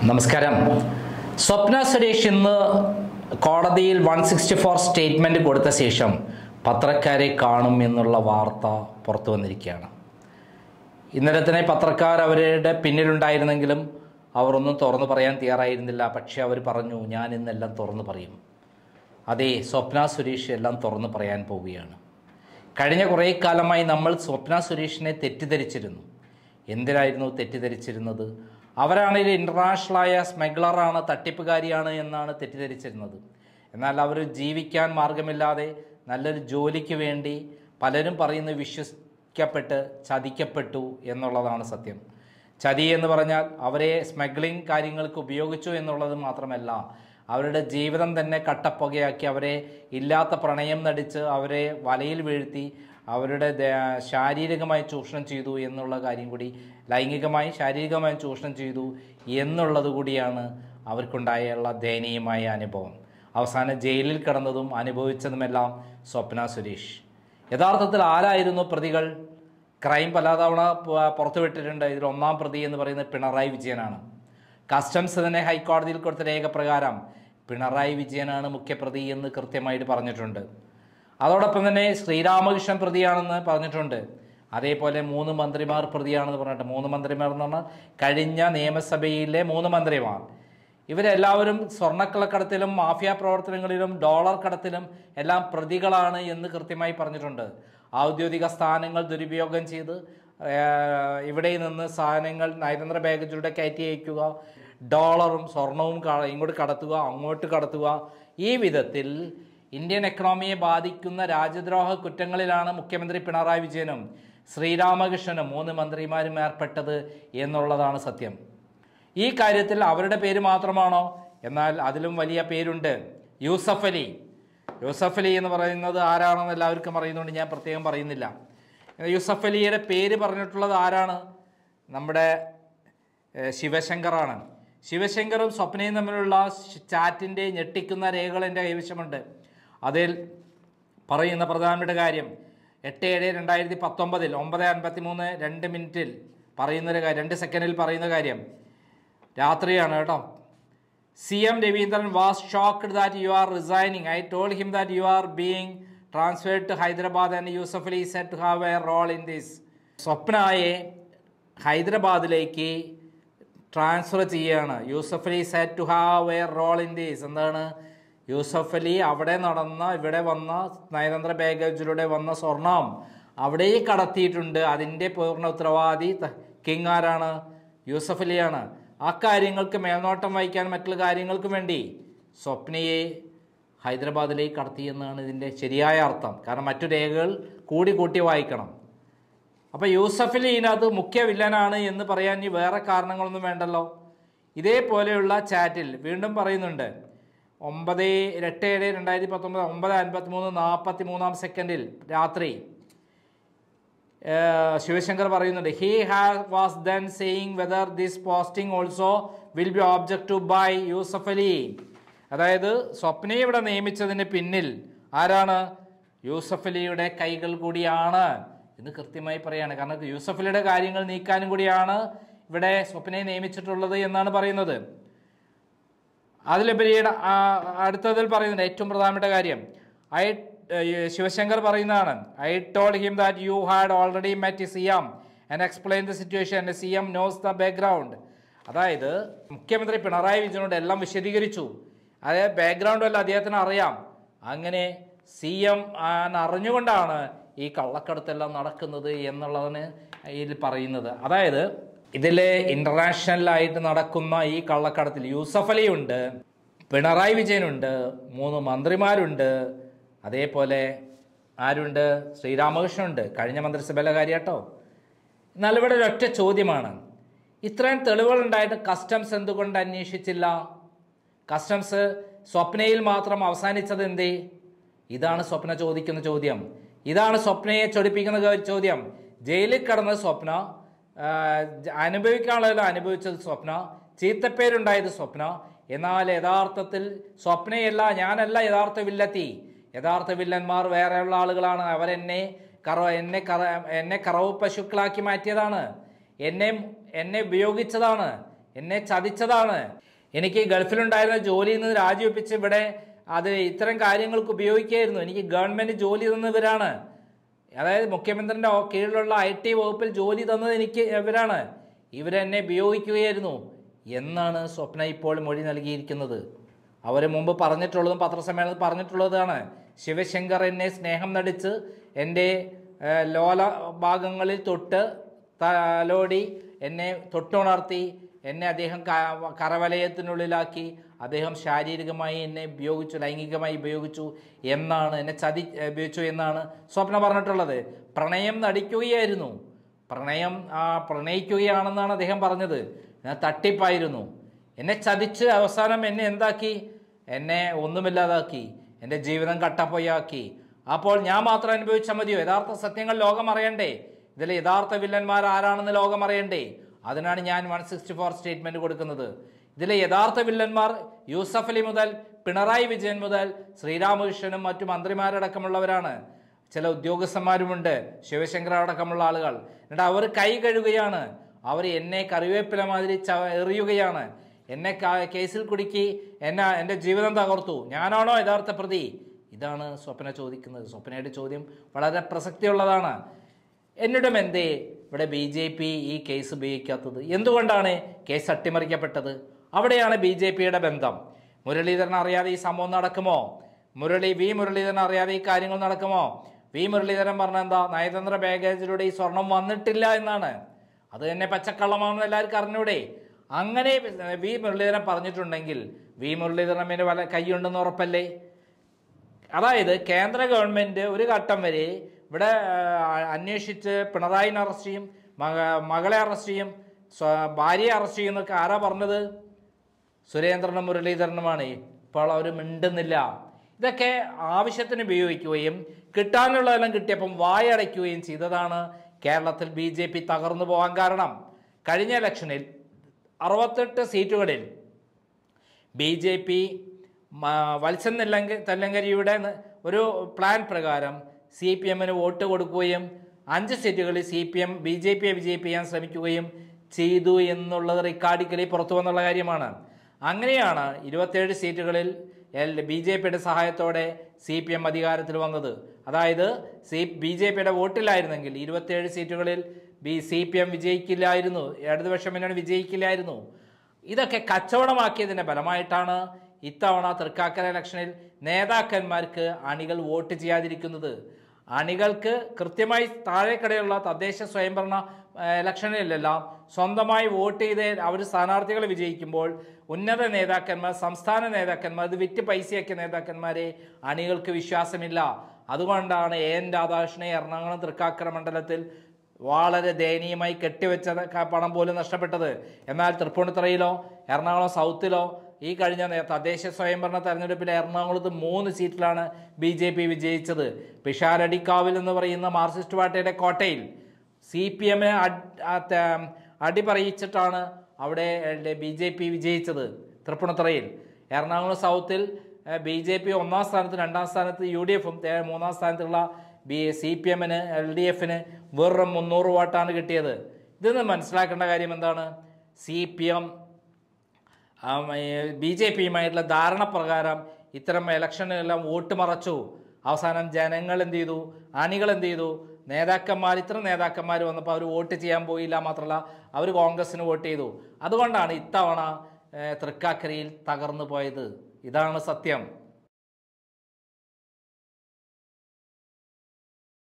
നമസ്കാരം സ്വപ്ന സുരേഷ് ഇന്ന് കോടതിയിൽ വൺ സിക്സ്റ്റി ഫോർ സ്റ്റേറ്റ്മെൻറ്റ് കൊടുത്ത ശേഷം പത്രക്കാരെ കാണും എന്നുള്ള വാർത്ത പുറത്തു വന്നിരിക്കുകയാണ് ഇന്നലെ തന്നെ പത്രക്കാർ അവരുടെ പിന്നിലുണ്ടായിരുന്നെങ്കിലും അവർ ഒന്നും തുറന്നു പറയാൻ തയ്യാറായിരുന്നില്ല പക്ഷേ അവർ പറഞ്ഞു ഞാൻ ഇന്നെല്ലാം തുറന്നു പറയും അതെ സ്വപ്ന സുരേഷ് എല്ലാം തുറന്നു പറയാൻ പോവുകയാണ് കഴിഞ്ഞ കുറേ കാലമായി നമ്മൾ സ്വപ്ന സുരേഷിനെ തെറ്റിദ്ധരിച്ചിരുന്നു എന്തിനായിരുന്നു തെറ്റിദ്ധരിച്ചിരുന്നത് അവരാണെങ്കിൽ ഇൻ്റർനാഷണലായ സ്മഗ്ലറാണ് തട്ടിപ്പുകാരിയാണ് എന്നാണ് തെറ്റിദ്ധരിച്ചിരുന്നത് എന്നാൽ അവർ ജീവിക്കാൻ മാർഗമില്ലാതെ നല്ലൊരു ജോലിക്ക് വേണ്ടി പലരും പറയുന്നത് വിശ്വസിക്കപ്പെട്ട് ചതിക്കപ്പെട്ടു എന്നുള്ളതാണ് സത്യം ചതി എന്ന് പറഞ്ഞാൽ അവരെ സ്മഗ്ലിംഗ് കാര്യങ്ങൾക്ക് ഉപയോഗിച്ചു എന്നുള്ളത് മാത്രമല്ല അവരുടെ ജീവിതം തന്നെ കട്ടപ്പുകയാക്കി അവരെ ഇല്ലാത്ത പ്രണയം നടിച്ച് അവരെ വലയിൽ വീഴ്ത്തി അവരുടെ ദേ- ശാരീരികമായി ചൂഷണം ചെയ്തു എന്നുള്ള കാര്യം കൂടി ലൈംഗികമായി ശാരീരികമായി ചൂഷണം ചെയ്തു എന്നുള്ളത് കൂടിയാണ് അവർക്കുണ്ടായുള്ള ദയനീയമായ അനുഭവം അവസാനം ജയിലിൽ കിടന്നതും അനുഭവിച്ചതുമെല്ലാം സ്വപ്ന സുരേഷ് യഥാർത്ഥത്തിൽ ആരായിരുന്നു പ്രതികൾ ക്രൈം പലതവണ പ- പുറത്തുവിട്ടിട്ടുണ്ട് ഇതിൽ ഒന്നാം പ്രതി എന്ന് പറയുന്നത് പിണറായി വിജയനാണ് കസ്റ്റംസ് തന്നെ ഹൈക്കോടതിയിൽ കൊടുത്ത രേഖ പ്രകാരം പിണറായി വിജയനാണ് മുഖ്യപ്രതി എന്ന് കൃത്യമായിട്ട് പറഞ്ഞിട്ടുണ്ട് അതോടൊപ്പം തന്നെ ശ്രീരാമകൃഷ്ണൻ പ്രതിയാണെന്ന് പറഞ്ഞിട്ടുണ്ട് അതേപോലെ മൂന്ന് മന്ത്രിമാർ പ്രതിയാണെന്ന് പറഞ്ഞിട്ട് മൂന്ന് മന്ത്രിമാർ എന്ന് പറഞ്ഞാൽ കഴിഞ്ഞ നിയമസഭയിലെ മൂന്ന് മന്ത്രിമാർ ഇവരെല്ലാവരും സ്വർണ്ണക്കള്ളക്കടത്തിലും മാഫിയ പ്രവർത്തനങ്ങളിലും ഡോളർ കടത്തിലും എല്ലാം പ്രതികളാണ് എന്ന് കൃത്യമായി പറഞ്ഞിട്ടുണ്ട് ഔദ്യോഗിക സ്ഥാനങ്ങൾ ദുരുപയോഗം ചെയ്ത് ഏഹ്, ഇവിടെ നിന്ന് സാധനങ്ങൾ നയതന്ത്ര ബാഗേജിലൂടെ കയറ്റി അയക്കുക ഡോളറും സ്വർണവും ക- ഇങ്ങോട്ട് കടത്തുക അങ്ങോട്ട് കടത്തുക ഈ വിധത്തിൽ ഇന്ത്യൻ എക്കണോമിയെ ബാധിക്കുന്ന രാജ്യദ്രോഹ കുറ്റങ്ങളിലാണ് മുഖ്യമന്ത്രി പിണറായി വിജയനും ശ്രീരാമകൃഷ്ണനും മൂന്ന് മന്ത്രിമാരും ഏർപ്പെട്ടത് എന്നുള്ളതാണ് സത്യം ഈ കാര്യത്തിൽ അവരുടെ പേര് മാത്രമാണോ എന്നാൽ അതിലും വലിയ പേരുണ്ട് യൂസഫ് അലി യൂസഫ് അലി എന്ന് പറയുന്നത് ആരാണെന്ന് എല്ലാവർക്കും അറിയുന്നതുകൊണ്ട് ഞാൻ പ്രത്യേകം പറയുന്നില്ല യൂസഫ് അലിയുടെ പേര് പറഞ്ഞിട്ടുള്ളത് ആരാണ് നമ്മുടെ ഏഹ്, ശിവശങ്കറാണ് ശിവശങ്കറും സ്വപ്നയും തമ്മിലുള്ള ചാറ്റിൻ്റെ ഞെട്ടിക്കുന്ന രേഖകൾ എൻ്റെ കൈവശമുണ്ട് അതിൽ പറയുന്ന പ്രധാനപ്പെട്ട കാര്യം എട്ട് ഏഴ് രണ്ടായിരത്തി പത്തൊമ്പതിൽ ഒമ്പത് അൻപത്തി മൂന്ന് രണ്ട് മിനിറ്റിൽ പറയുന്നൊരു കാര്യം രണ്ട് സെക്കൻഡിൽ പറയുന്ന കാര്യം രാത്രിയാണ് കേട്ടോ C M Raveendran was shocked that you are resigning I told him that you are being transferred to Hyderabad and Yusuf Ali set to have a role in this സ്വപ്നയെ ഹൈദരാബാദിലേക്ക് ട്രാൻസ്ഫർ ചെയ്യുകയാണ് Yusuf Ali set to have a role in this എന്താണ് യൂസഫ് അലി അവിടെ നടന്ന ഇവിടെ വന്ന നയതന്ത്ര ബാഗേജിലൂടെ വന്ന സ്വർണം അവിടെ കടത്തിയിട്ടുണ്ട് അതിൻ്റെ പൂർണ്ണ ഉത്തരവാദി ത- കിങ് ആരാണ് യൂസഫ് അലിയാണ് ആ കാര്യങ്ങൾക്ക് മേൽനോട്ടം വഹിക്കാൻ മറ്റുള്ള കാര്യങ്ങൾക്കും വേണ്ടി സ്വപ്നയെ ഹൈദരാബാദിലേക്ക് കടത്തി എന്നാണ് ഇതിൻ്റെ ശരിയായ അർത്ഥം കാരണം മറ്റു രേഖകൾ കൂടി കൂട്ടി വായിക്കണം അപ്പോൾ യൂസഫ് അലി ഇതിനകത്ത് മുഖ്യ വില്ലനാണ് എന്ന് പറയാൻ ഇനി വേറെ കാരണങ്ങളൊന്നും വേണ്ടല്ലോ ഇതേപോലെയുള്ള ചാറ്റിൽ വീണ്ടും പറയുന്നുണ്ട് ഒമ്പത് എട്ട് ഏഴ് രണ്ടായിരത്തി പത്തൊമ്പത് ഒമ്പത് അൻപത്തി മൂന്ന് നാൽപ്പത്തി മൂന്നാം സെക്കൻഡിൽ രാത്രി ഏഹ് ശിവശങ്കർ പറയുന്നുണ്ട് he have was then saying whether this posting also will be object to by Yusuf Ali അതായത് സ്വപ്നയെ ഇവിടെ നിയമിച്ചതിന് പിന്നിൽ ആരാണ് യൂസഫ് അലിയുടെ കൈകൾ കൂടിയാണ് എന്ന് കൃത്യമായി പറയാണ് കാരണം യൂസഫ് അലിയുടെ കാര്യങ്ങൾ നീക്കാനും കൂടിയാണ് ഇവിടെ സ്വപ്നയെ നിയമിച്ചിട്ടുള്ളത് എന്നാണ് പറയുന്നത് അതിലുപരിയുടെ ആ- അടുത്തതിൽ പറയുന്നുണ്ട് ഏറ്റവും പ്രധാനപ്പെട്ട കാര്യം ഐ ശിവശങ്കർ പറയുന്നതാണ് I told him that you had already met C M and explain the situation C M knows the background അതായത് മുഖ്യമന്ത്രി പിണറായി വിജയനോട് എല്ലാം വിശദീകരിച്ചു അതായത് ബാക്ക്ഗ്രൗണ്ട് എല്ലാം അദ്ദേഹത്തിന് അറിയാം അങ്ങനെ സി എം അറിഞ്ഞുകൊണ്ടാണ് ഈ കള്ളക്കടത്തെല്ലാം നടക്കുന്നത് എന്നുള്ളതാണ് ഇതിൽ പറയുന്നത് അതായത് ഇതിൽ ഇന്റർനാഷണലായിട്ട് നടക്കുന്ന ഈ കള്ളക്കടത്തിൽ യൂസഫ് അലി ഉണ്ട് പിണറായി വിജയനുണ്ട് മൂന്ന് മന്ത്രിമാരുണ്ട് അതേപോലെ ആരുണ്ട് ശ്രീരാമകൃഷ്ണനുണ്ട് കഴിഞ്ഞ മന്ത്രിസഭയിലെ കാര്യാട്ടോ എന്നാൽ ഇവിടെ ഒരൊറ്റ ചോദ്യമാണ് ഇത്രയും തെളിവുകൾ ഉണ്ടായിട്ട് കസ്റ്റംസ് എന്തുകൊണ്ട് അന്വേഷിച്ചില്ല കസ്റ്റംസ് സ്വപ്നയിൽ മാത്രം അവസാനിച്ചത് എന്തേ ഇതാണ് സ്വപ്ന ചോദിക്കുന്ന ചോദ്യം ഇതാണ് സ്വപ്നയെ ചൊടിപ്പിക്കുന്ന ഗ- ചോദ്യം ജയിലിൽ കിടന്ന സ്വപ്ന ആ, ജ- അനുഭവിക്കാനുള്ളതെല്ലാം അനുഭവിച്ചത് സ്വപ്ന ചീത്തപ്പേരുണ്ടായത് സ്വപ്ന എന്നാൽ യഥാർത്ഥത്തിൽ സ്വപ്നയല്ല ഞാനല്ല യഥാർത്ഥ വില്ലത്തി യഥാർത്ഥ വില്ലന്മാർ വേറെയുള്ള ആളുകളാണ് അവരെന്നെ കറ എന്നെ കറ എന്നെ കറവ് പശുക്കളാക്കി മാറ്റിയതാണ് എന്നെ എന്നെ ഉപയോഗിച്ചതാണ് എന്നെ ചതിച്ചതാണ് എനിക്ക് ഗൾഫിലുണ്ടായിരുന്ന ജോലിയിൽ നിന്ന് രാജിവെപ്പിച്ച് ഇവിടെ അത് ഇത്തരം കാര്യങ്ങൾക്ക് ഉപയോഗിക്കുകയായിരുന്നു എനിക്ക് ഗവൺമെന്റ് ജോലി തന്നവരാണ് അതായത് മുഖ്യമന്ത്രിന്റെ കീഴിലുള്ള ഐ ടി വകുപ്പിൽ ജോലി തന്നത് എനിക്ക് ഇവരാണ് ഇവരെന്നെ ഉപയോഗിക്കുകയായിരുന്നു എന്നാണ് സ്വപ്ന ഇപ്പോൾ മൊഴി നൽകിയിരിക്കുന്നത് അവർ മുമ്പ് പറഞ്ഞിട്ടുള്ളതും പത്രസമ്മേളനത്തിൽ പറഞ്ഞിട്ടുള്ളതാണ് ശിവശങ്കർ എന്നെ സ്നേഹം നടിച്ച് എൻ്റെ ഏഹ്, ലോല ഭാഗങ്ങളിൽ തൊട്ട് തലോടി എന്നെ തൊട്ടുണർത്തി എന്നെ അദ്ദേഹം ക- കരവലയത്തിനുള്ളിലാക്കി അദ്ദേഹം ശാരീരികമായി എന്നെ ഉപയോഗിച്ചു ലൈംഗികമായി ഉപയോഗിച്ചു എന്നാണ് എന്നെ ചതി ഉപയോഗിച്ചു എന്നാണ് സ്വപ്ന പറഞ്ഞിട്ടുള്ളത് പ്രണയം നടിക്കുകയായിരുന്നു പ്രണയം ആ പ്രണയിക്കുകയാണെന്നാണ് അദ്ദേഹം പറഞ്ഞത് ഞാൻ തട്ടിപ്പായിരുന്നു എന്നെ ചതിച്ച് അവസാനം എന്നെ എന്താക്കി എന്നെ ഒന്നുമില്ലാതാക്കി എൻ്റെ ജീവിതം കട്ടപ്പൊയ്യാക്കി അപ്പോൾ ഞാൻ മാത്രം അനുഭവിച്ചാൽ മതിയോ യഥാർത്ഥ സത്യങ്ങൾ ലോകം അറിയണ്ടേ ഇതിലെ യഥാർത്ഥ വില്ലന്മാർ ആരാണെന്ന് ലോകം അറിയണ്ടേ അതിനാണ് ഞാൻ വൺ സിക്സ്റ്റി ഫോർ സ്റ്റേറ്റ്മെന്റ് കൊടുക്കുന്നത് ഇതിലെ യഥാർത്ഥ വില്ലന്മാർ യൂസഫ് അലി മുതൽ പിണറായി വിജയൻ മുതൽ ശ്രീരാമകൃഷ്ണനും മറ്റു മന്ത്രിമാരടക്കമുള്ളവരാണ് ചില ഉദ്യോഗസ്ഥന്മാരുമുണ്ട് ശിവശങ്കർ അടക്കമുള്ള ആളുകൾ എന്നിട്ട് അവർ കൈ കഴുകുകയാണ് അവർ എന്നെ കറിവേപ്പില മാതിരി ച എറിയുകയാണ് എന്നെ ക- കേസിൽ കുടുക്കി എന്നെ എൻ്റെ ജീവിതം തകർത്തു ഞാനാണോ യഥാർത്ഥ പ്രതി ഇതാണ് സ്വപ്ന ചോദിക്കുന്നത് സ്വപ്നയുടെ ചോദ്യം വളരെ പ്രസക്തിയുള്ളതാണ് എന്നിട്ടും എന്തേ ഇവിടെ ബി ജെ പി ഈ കേസ് ഉപയോഗിക്കാത്തത് എന്തുകൊണ്ടാണ് കേസ് അട്ടിമറിക്കപ്പെട്ടത് അവിടെയാണ് ബി ജെ പിയുടെ ബന്ധം മുരളീധരൻ അറിയാതെ ഈ സംഭവം നടക്കുമോ മുരളി വി മുരളീധരൻ അറിയാതെ ഈ കാര്യങ്ങൾ നടക്കുമോ വി മുരളീധരൻ പറഞ്ഞ എന്താ നയതന്ത്ര ബാഗേജിലൂടെ ഈ സ്വർണം വന്നിട്ടില്ല എന്നാണ് അത് തന്നെ പച്ചക്കള്ളമാണെന്ന് എല്ലാവർക്കും അറിഞ്ഞൂടെ അങ്ങനെ വി മുരളീധരൻ പറഞ്ഞിട്ടുണ്ടെങ്കിൽ വി മുരളീധരൻ വല കൈയുണ്ടെന്ന് ഉറപ്പല്ലേ അതായത് കേന്ദ്ര ഗവൺമെന്റ് ഒരു ഘട്ടം വരെ ഇവിടെ ആ, അന്വേഷിച്ച് പിണറായിനെ അറസ്റ്റ് ചെയ്യും മക- മകളെ അറസ്റ്റ് ചെയ്യും സ്വ- ഭാര്യയെ അറസ്റ്റ് ചെയ്യുന്നൊക്കെ ആരാ പറഞ്ഞത് സുരേന്ദ്രനും മുരളീധരനുമാണ് ഇപ്പോൾ അവർ മിണ്ടുന്നില്ല ഇതൊക്കെ ആവശ്യത്തിന് ഉപയോഗിക്കുകയും കിട്ടാനുള്ളതെല്ലാം കിട്ടിയപ്പം വായടയ്ക്കുകയും ചെയ്തതാണ് കേരളത്തിൽ ബി ജെ പി തകർന്നു പോകാൻ കാരണം കഴിഞ്ഞ ഇലക്ഷനിൽ അറുപത്തെട്ട് സീറ്റുകളിൽ ബി ജെ പി വത്സൻ നെല്ലങ്ക തെല്ലങ്കരിയുടെ ന- ഒരു പ്ലാൻ പ്രകാരം സി പി എമ്മിന് വോട്ട് കൊടുക്കുകയും അഞ്ച് സീറ്റുകളിൽ C P M B J പിയെ വിജയിപ്പിക്കാൻ ശ്രമിക്കുകയും ചെയ്തു എന്നുള്ളത് റിക്കാർഡിക്കലി പുറത്തു വന്നുള്ള കാര്യമാണ് അങ്ങനെയാണ് ഇരുപത്തേഴ് സീറ്റുകളിൽ എൽ ബി ജെ പിയുടെ സഹായത്തോടെ സി പി എം അധികാരത്തിൽ വന്നത് അതായത് സി ബി ജെ പിയുടെ വോട്ടിലായിരുന്നെങ്കിൽ ഇരുപത്തേഴ് സീറ്റുകളിൽ ബി സി പി എം വിജയിക്കില്ലായിരുന്നു ഇടതുപക്ഷം മുന്നണി വിജയിക്കില്ലായിരുന്നു ഇതൊക്കെ കച്ചവടമാക്കിയതിന്റെ ഫലമായിട്ടാണ് ഇത്തവണ തൃക്കാക്കര ഇലക്ഷനിൽ നേതാക്കന്മാർക്ക് അണികൾ വോട്ട് ചെയ്യാതിരിക്കുന്നത് അണികൾക്ക് കൃത്യമായി താഴെക്കടയുള്ള തദ്ദേശ സ്വയംഭരണ ഏഹ്, ഇലക്ഷനിലെല്ലാം സ്വന്തമായി വോട്ട് ചെയ്ത് അവർ സ്ഥാനാർത്ഥികളെ വിജയിക്കുമ്പോൾ ഉന്നത നേതാക്കന്മാർ സംസ്ഥാന നേതാക്കന്മാർ ഇത് വിറ്റ് പൈസയാക്കിയ നേതാക്കന്മാരെ അണികൾക്ക് വിശ്വാസമില്ല അതുകൊണ്ടാണ് എ എൻ രാധാകൃഷ്ണനെ എറണാകുളം തൃക്കാക്കര മണ്ഡലത്തിൽ വളരെ ദയനീയമായി കെട്ടിവെച്ച ക- പണം പോലും നഷ്ടപ്പെട്ടത് എന്നാൽ തൃപ്പൂണിത്തുറയിലോ എറണാകുളം സൗത്തിലോ ഈ കഴിഞ്ഞ നേ- തദ്ദേശ സ്വയംഭരണ തെരഞ്ഞെടുപ്പിൽ എറണാകുളത്ത് മൂന്ന് സീറ്റിലാണ് ബി ജെ പി വിജയിച്ചത് പിഷാരടിക്കാവിൽ എന്ന് പറയുന്ന മാർക്സിസ്റ്റ് പാർട്ടിയുടെ കോട്ടയിൽ സി പി എമ്മിനെ അടിപറയിച്ചിട്ടാണ് അവിടെ ബി ജെ പി വിജയിച്ചത് തൃപ്പൂണിത്തുറയിൽ എറണാകുളം സൗത്തിൽ ബി ജെ പി ഒന്നാം സ്ഥാനത്ത് രണ്ടാം സ്ഥാനത്ത് യു ഡി എഫും മൂന്നാം സ്ഥാനത്തുള്ള ബി സി പി എമ്മിന് എൽ ഡി എഫിന് വെറും മുന്നൂറ് വോട്ടാണ് കിട്ടിയത് ഇതെന്ന് മനസ്സിലാക്കേണ്ട കാര്യം എന്താണ് C P M B J പിയുമായിട്ടുള്ള ധാരണ പ്രകാരം ഇത്തരം ഇലക്ഷനിലെല്ലാം വോട്ട് മറച്ചു അവസാനം ജനങ്ങൾ എന്ത് ചെയ്തു അണികൾ എന്ത് ചെയ്തു നേതാക്കന്മാർ ഇത്ര നേതാക്കന്മാർ വന്നപ്പോൾ അവർ വോട്ട് ചെയ്യാൻ പോയില്ല മാത്രമല്ല അവർ കോൺഗ്രസിന് വോട്ട് ചെയ്തു അതുകൊണ്ടാണ് ഇത്തവണ ഏഹ്, തൃക്കാക്കരയിൽ തകർന്നു പോയത് ഇതാണ് സത്യം